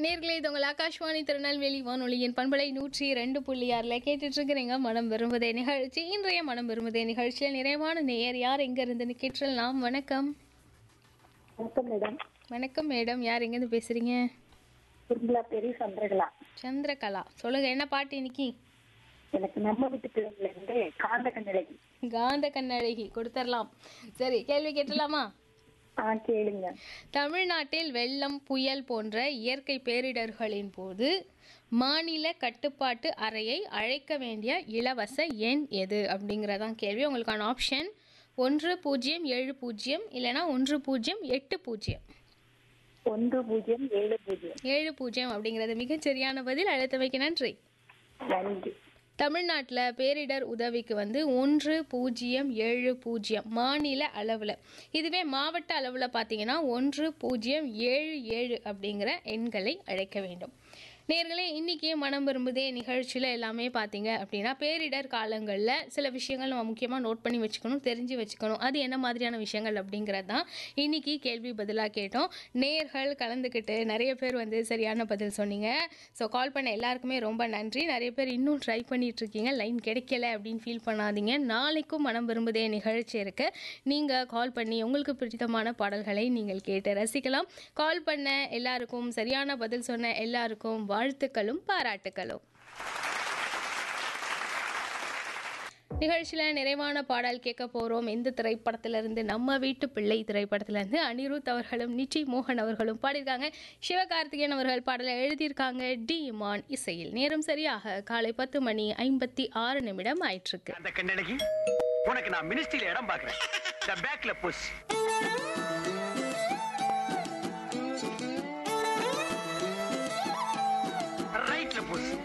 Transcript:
நேர்களே இது உங்கள் ஆகாஷ்வாணி திருநெல்வேலி வானொலியின் பண்பலை நூற்றி ரெண்டு புள்ளி ஆறில் கேட்டுட்டு இருக்கிறீங்க மனம் விரும்புதே நிகழ்ச்சி இன்றைய மனம் விரும்புதே நிகழ்ச்சியில் நிறைவான நேயர் யார் எங்க இருந்து கேட்டலாம் வணக்கம் வணக்கம் மேடம் வணக்கம் மேடம் யார் எங்கேருந்து பேசுறீங்க திருமலா பெரிய சந்திரகலா சந்திரகலா சொல்லுங்க என்ன பாட்டு இன்னைக்கு எனக்கு நம்ம வீட்டு பிள்ளைங்கள இருந்து காந்த கண்ணழகி காந்த கண்ணழகி கொடுத்துடலாம் சரி கேள்வி கேட்டலாமா ஆ கேளுங்க தமிழ்நாட்டில் வெள்ளம் புயல் போன்ற இயற்கை பேரிடர்களின் போது மாநில கட்டுப்பாட்டு அறையை அழைக்க வேண்டிய இலவச எண் எது அப்படிங்கிறதான் கேள்வி உங்களுக்கான ஆப்ஷன் ஒன்று பூஜ்ஜியம் ஏழு பூஜ்ஜியம் இல்லைனா ஒன்று பூஜ்ஜியம் எட்டு பூஜ்ஜியம் ஒன்று பூஜ்ஜியம் ஏழு பூஜ்ஜியம் ஏழு பூஜ்ஜியம் அப்படிங்கிறது மிகச் சரியான பதில் அழைத்தமைக்கு நன்றி நன்றி தமிழ்நாட்டில் பேரிடர் உதவிக்கு வந்து ஒன்று பூஜ்ஜியம் ஏழு பூஜ்ஜியம் மாநில அளவில் இதுவே மாவட்ட அளவில் பார்த்தீங்கன்னா ஒன்று பூஜ்ஜியம் ஏழு ஏழு அப்படிங்கிற எண்களை அழைக்க வேண்டும் நேர்களே இன்றைக்கி மனம் விரும்புதே நிகழ்ச்சியில் எல்லாமே பார்த்தீங்க அப்படின்னா பேரிடர் காலங்களில் சில விஷயங்கள் நம்ம முக்கியமாக நோட் பண்ணி வச்சுக்கணும் தெரிஞ்சு வச்சுக்கணும் அது என்ன மாதிரியான விஷயங்கள் அப்படிங்கிறது தான் இன்றைக்கி கேள்வி பதிலாக கேட்டோம் நேர்கள் கலந்துக்கிட்டு நிறைய பேர் வந்து சரியான பதில் சொன்னீங்க ஸோ கால் பண்ண எல்லாருக்குமே ரொம்ப நன்றி நிறைய பேர் இன்னும் ட்ரை பண்ணிட்டு இருக்கீங்க லைன் கிடைக்கல அப்படின்னு ஃபீல் பண்ணாதீங்க நாளைக்கும் மனம் விரும்புதே நிகழ்ச்சி இருக்கு நீங்கள் கால் பண்ணி உங்களுக்கு பிடித்தமான பாடல்களை நீங்கள் கேட்டு ரசிக்கலாம் கால் பண்ண எல்லாருக்கும் சரியான பதில் சொன்ன எல்லாருக்கும் வாழ்த்துக்களும் பாராட்டுக்களும் நிகழ்ச்சியில் நிறைவான பாடல் கேட்க போகிறோம் எந்த திரைப்படத்திலிருந்து நம்ம வீட்டு பிள்ளை திரைப்படத்திலிருந்து அனிருத் அவர்களும் நிச்சி மோகன் அவர்களும் பாடியிருக்காங்க சிவகார்த்திகேயன் அவர்கள் பாடலை எழுதியிருக்காங்க டி இமான் இசையில் நேரம் சரியாக காலை பத்து மணி ஐம்பத்தி ஆறு நிமிடம் ஆயிட்டிருக்கு அந்த கண்ணழகி உனக்கு நான் மினிஸ்ட்ரியில இடம் பாக்குறேன் இந்த பேக்ல புஷ் ரைட்ல புஷ்